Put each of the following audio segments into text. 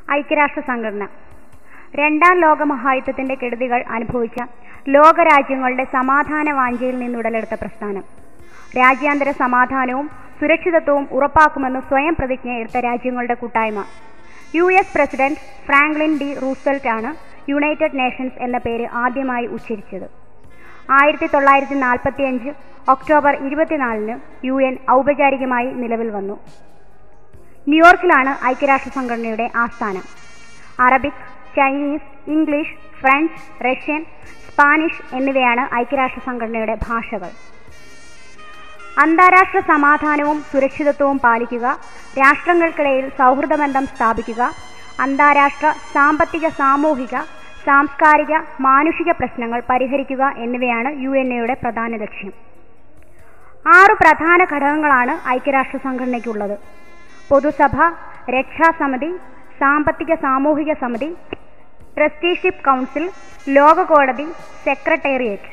ഐക്യരാഷ്ട്ര സംഘടന രണ്ടാം ലോകമഹായുദ്ധത്തിന്റെ കെടുതികൾ അനുഭവിച്ച ലോകരാജ്യങ്ങളുടെ സമാധാന വാഞ്ചയിൽ നിന്നുടലെടുത്ത പ്രസ്ഥാനം രാജ്യാന്തര സമാധാനവും സുരക്ഷിതത്വവും ഉറപ്പാക്കുമെന്ന് സ്വയം പ്രതിജ്ഞ എടുത്ത രാജ്യങ്ങളുടെ കൂട്ടായ്മ U S president Franklin D Roosevelt ആണ് യുണൈറ്റഡ് നേഷൻസ് എന്ന പേര് ആദ്യമായി ഉച്ചരിച്ചത് ആയിരത്തി തൊള്ളായിരത്തി നാൽപ്പത്തി അഞ്ച് ഒക്ടോബർ ഇരുപത്തിനാലിന് യു എൻ ഔപചാരികമായി നിലവിൽ വന്നു ന്യൂയോർക്കിലാണ് ഐക്യരാഷ്ട്ര സംഘടനയുടെ ആസ്ഥാനം Arabic Chinese English French Russian Spanish എന്നിവയാണ് ഐക്യരാഷ്ട്ര സംഘടനയുടെ ഭാഷകൾ അന്താരാഷ്ട്ര സമാധാനവും സുരക്ഷിതത്വവും പാലിക്കുക രാഷ്ട്രങ്ങൾക്കിടയിൽ സൗഹൃദബന്ധം സ്ഥാപിക്കുക അന്താരാഷ്ട്ര സാമ്പത്തിക സാമൂഹിക സാംസ്കാരിക മാനുഷിക പ്രശ്നങ്ങൾ പരിഹരിക്കുക എന്നിവയാണ് യു എൻ എയുടെ പ്രധാന ലക്ഷ്യം ആറു പ്രധാന ഘടകങ്ങളാണ് ഐക്യരാഷ്ട്ര സംഘടനയ്ക്കുള്ളത് പൊതുസഭ രക്ഷാസമിതി സാമ്പത്തിക സാമൂഹിക സമിതി ട്രസ്റ്റിഷിപ്പ് കൗൺസിൽ ലോക കോടതി സെക്രട്ടേറിയറ്റ്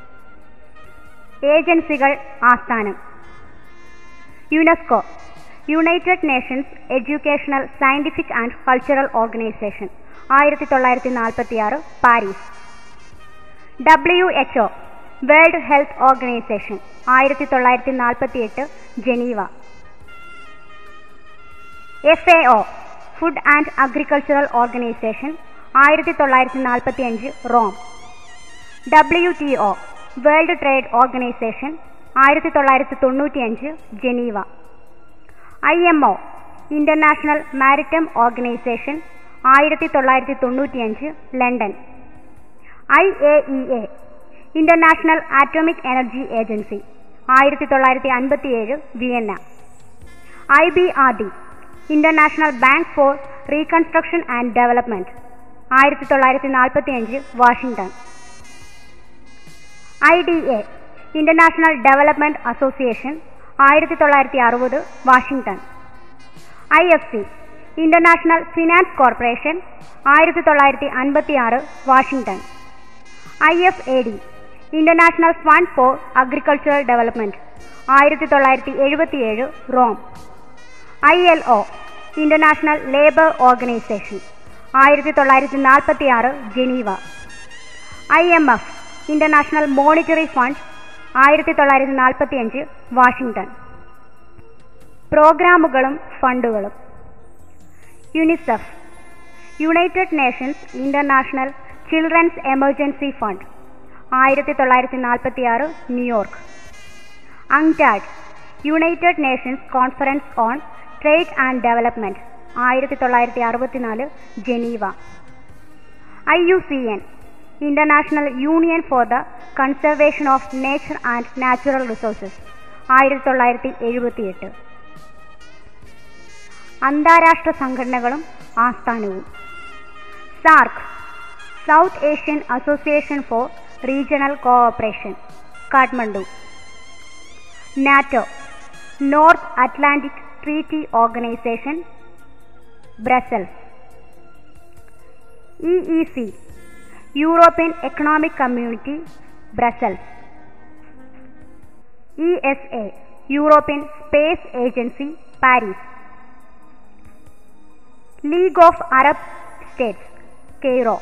ഏജൻസികൾ ആസ്ഥാനം UNESCO United Nations Educational Scientific and Cultural Organisation ആയിരത്തി തൊള്ളായിരത്തി നാൽപ്പത്തി ആറ് Paris W HO World Health Organisation ആയിരത്തി തൊള്ളായിരത്തി നാൽപ്പത്തി എട്ട് Geneva F A O Food and Agricultural Organisation ആയിരത്തി തൊള്ളായിരത്തി നാൽപ്പത്തി അഞ്ച് Rome W T O World Trade Organisation ആയിരത്തി തൊള്ളായിരത്തി തൊണ്ണൂറ്റിയഞ്ച് Geneva I M O International Maritime Organisation ആയിരത്തി തൊള്ളായിരത്തി തൊണ്ണൂറ്റിയഞ്ച് London I A E A International Atomic Energy Agency ആയിരത്തി തൊള്ളായിരത്തി അൻപത്തിയേഴ് Vienna I B R D International Bank for Reconstruction and Development ആയിരത്തി തൊള്ളായിരത്തി നാൽപ്പത്തി അഞ്ച് Washington I D A International Development Association ആയിരത്തി തൊള്ളായിരത്തി അറുപത് Washington I F C International Finance Corporation ആയിരത്തി തൊള്ളായിരത്തി അൻപത്തി ആറ് Washington I F A D International Fund for Agricultural Development ആയിരത്തി തൊള്ളായിരത്തി എഴുപത്തിയേഴ് Rome I L O International Labour Organisation ആയിരത്തി തൊള്ളായിരത്തി നാൽപ്പത്തി ആറ് Geneva I M F International Monetary Fund ആയിരത്തി തൊള്ളായിരത്തി നാൽപ്പത്തി അഞ്ച് വാഷിംഗ്ടൺ പ്രോഗ്രാമുകളും ഫണ്ടുകളും UNICEF United Nations International Children's Emergency Fund ആയിരത്തി തൊള്ളായിരത്തി നാൽപ്പത്തി ആറ് New York UNCTAD United Nations Conference on Trade and Development ആയിരത്തി തൊള്ളായിരത്തി അറുപത്തിനാല് Geneva I U C N International Union for the Conservation of Nature and Natural Resources ആയിരത്തി തൊള്ളായിരത്തി എഴുപത്തിയെട്ട് അന്താരാഷ്ട്ര സംഘടനകളും ആസ്ഥാനവും SAARC South Asian Association for Regional Cooperation Kathmandu NATO North Atlantic Treaty Organisation Brussels E E C European Economic Community Brussels E S A European Space Agency Paris League of Arab States Cairo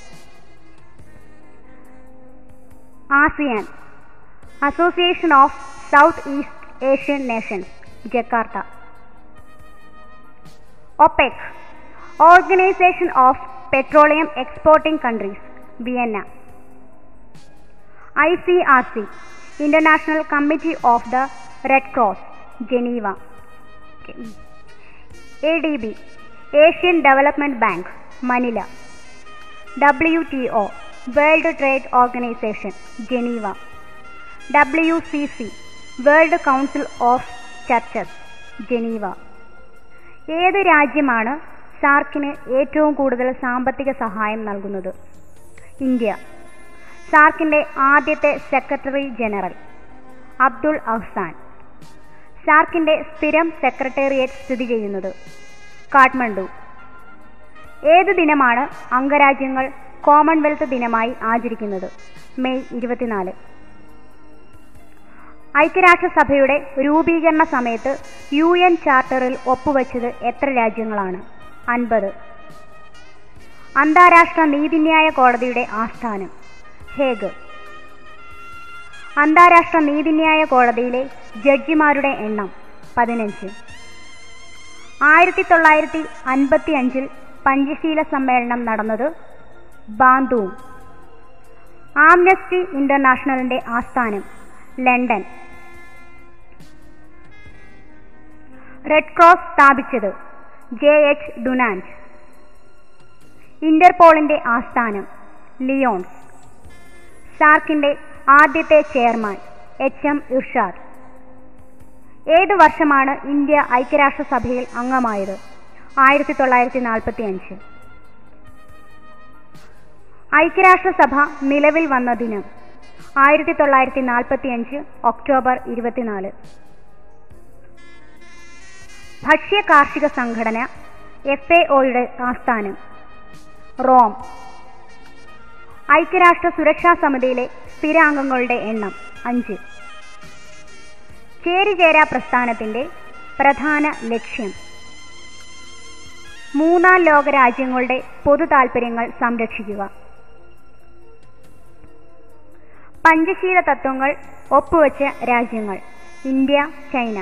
ASEAN Association of South East Asian Nations Jakarta OPEC Organisation of Petroleum Exporting Countries Vienna I C R C International Committee of the Red Cross Geneva A D B Asian Development Bank Manila W T O World Trade Organisation Geneva W C C World Council of Churches Geneva ഏത് രാജ്യമാണ് സാർക്കിന് ഏറ്റവും കൂടുതൽ സാമ്പത്തിക സഹായം നൽകുന്നത് India സാർക്കിന്റെ ആദ്യത്തെ secretary general Abdul Ahsan സാർക്കിന്റെ സ്ഥിരം സെക്രട്ടേറിയറ്റ് സ്ഥിതി ചെയ്യുന്നത് കാഠ്മണ്ഡു ഏത് ദിനമാണ് അംഗരാജ്യങ്ങൾ കോമൺവെൽത്ത് ദിനമായി ആചരിക്കുന്നത് മെയ് ഇരുപത്തിനാല് ഐക്യരാഷ്ട്രസഭയുടെ രൂപീകരണ സമയത്ത് യു എൻ ചാർട്ടറിൽ ഒപ്പുവെച്ചത് എത്ര രാജ്യങ്ങളാണ് അൻപത് അന്താരാഷ്ട്ര നീതിന്യായ കോടതിയുടെ ആസ്ഥാനം ഹേഗ് അന്താരാഷ്ട്ര നീതിന്യായ കോടതിയിലെ ജഡ്ജിമാരുടെ എണ്ണം പതിനഞ്ച് ആയിരത്തി തൊള്ളായിരത്തി അൻപത്തി അഞ്ചിൽ പഞ്ചശീല സമ്മേളനം നടന്നത് ബാന്തുവും ആംനസ്റ്റി ഇന്റർനാഷണലിന്റെ ആസ്ഥാനം ലണ്ടൻ റെഡ് ക്രോസ് സ്ഥാപിച്ചത് ജെ എച്ച് ഡുനാൻഡ് ഇന്റർപോളിന്റെ ആസ്ഥാനം ലിയോൺസ് സാർക്കിന്റെ ആദ്യത്തെ ചെയർമാൻ എച്ച് എം ഇർഷാദ് ഏത് വർഷമാണ് ഇന്ത്യ ഐക്യരാഷ്ട്രസഭയിൽ അംഗമായത് ആയിരത്തി തൊള്ളായിരത്തി നാൽപ്പത്തി അഞ്ച് ഐക്യരാഷ്ട്രസഭ നിലവിൽ വന്ന ദിനം ആയിരത്തി തൊള്ളായിരത്തി നാൽപ്പത്തി അഞ്ച് ഒക്ടോബർ ഇരുപത്തിനാല് ഭക്ഷ്യ കാർഷിക സംഘടന എഫ് എ ഒയുടെ ആസ്ഥാനം റോം ഐക്യരാഷ്ട്ര സുരക്ഷാ സമിതിയിലെ സ്ഥിരാംഗങ്ങളുടെ എണ്ണം അഞ്ച് ചേരിചേരാ പ്രസ്ഥാനത്തിന്റെ പ്രധാന ലക്ഷ്യം മൂന്നാം ലോക രാജ്യങ്ങളുടെ പൊതു താൽപര്യങ്ങൾ സംരക്ഷിക്കുക പഞ്ചശീല തത്വങ്ങൾ ഒപ്പുവെച്ച രാജ്യങ്ങൾ ഇന്ത്യ ചൈന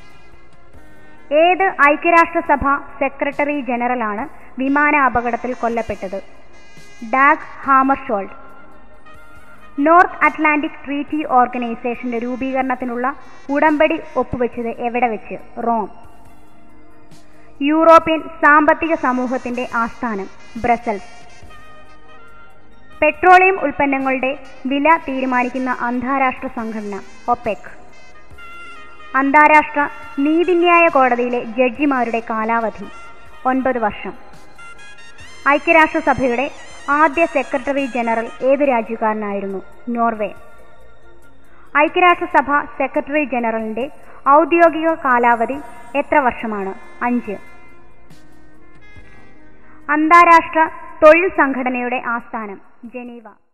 ഏത് ഐക്യരാഷ്ട്രസഭ സെക്രട്ടറി ജനറലാണ് വിമാന അപകടത്തിൽ കൊല്ലപ്പെട്ടത് Dag Hammarskjold North Atlantic Treaty ഓർഗനൈസേഷന്റെ രൂപീകരണത്തിനുള്ള ഉടമ്പടി ഒപ്പുവെച്ചത് എവിടെ വെച്ച് റോം യൂറോപ്യൻ സാമ്പത്തിക സമൂഹത്തിന്റെ ആസ്ഥാനം ബ്രസൽസ് പെട്രോളിയം ഉൽപ്പന്നങ്ങളുടെ വില തീരുമാനിക്കുന്ന അന്താരാഷ്ട്ര സംഘടന ഒപെക് അന്താരാഷ്ട്ര നീതിന്യായ കോടതിയിലെ ജഡ്ജിമാരുടെ കാലാവധി ഒൻപത് വർഷം ഐക്യരാഷ്ട്രസഭയുടെ ആദ്യ സെക്രട്ടറി ജനറൽ ഏത് രാജ്യക്കാരനായിരുന്നു നോർവേ ഐക്യരാഷ്ട്രസഭ സെക്രട്ടറി ജനറലിന്റെ ഔദ്യോഗിക കാലാവധി എത്ര വർഷമാണ് അഞ്ച് അന്താരാഷ്ട്ര തൊഴിൽ സംഘടനയുടെ ആസ്ഥാനം ജനീവ